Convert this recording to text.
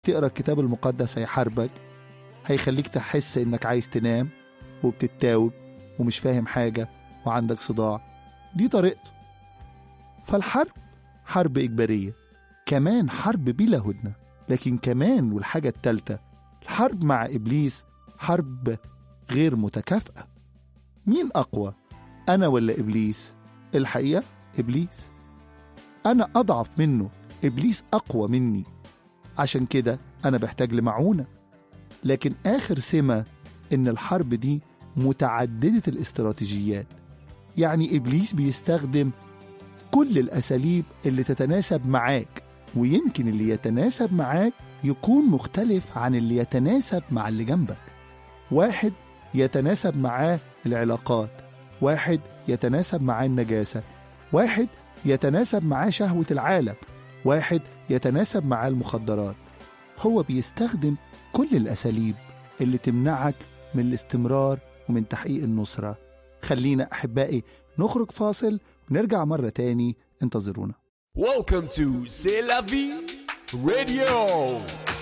تقرا الكتاب المقدس هيحاربك هيخليك تحس انك عايز تنام وبتتاوب ومش فاهم حاجة وعندك صداع دي طريقته فالحرب حرب إجبارية كمان حرب بلا هدنة لكن كمان والحاجة التالتة الحرب مع إبليس حرب غير متكافئة مين أقوى أنا ولا إبليس الحقيقة إبليس أنا أضعف منه إبليس أقوى مني عشان كده أنا بحتاج لمعونة لكن آخر سمة إن الحرب دي متعددة الاستراتيجيات يعني إبليس بيستخدم كل الأساليب اللي تتناسب معاك ويمكن اللي يتناسب معاك يكون مختلف عن اللي يتناسب مع اللي جنبك واحد يتناسب معاه العلاقات واحد يتناسب معاه النجاسة واحد يتناسب معاه شهوة العالم واحد يتناسب معاه المخدرات هو بيستخدم كل الأساليب اللي تمنعك من الاستمرار ومن تحقيق النصرة خلينا أحبائي نخرج فاصل ونرجع مرة تاني انتظرونا Welcome to C'est la vie radio.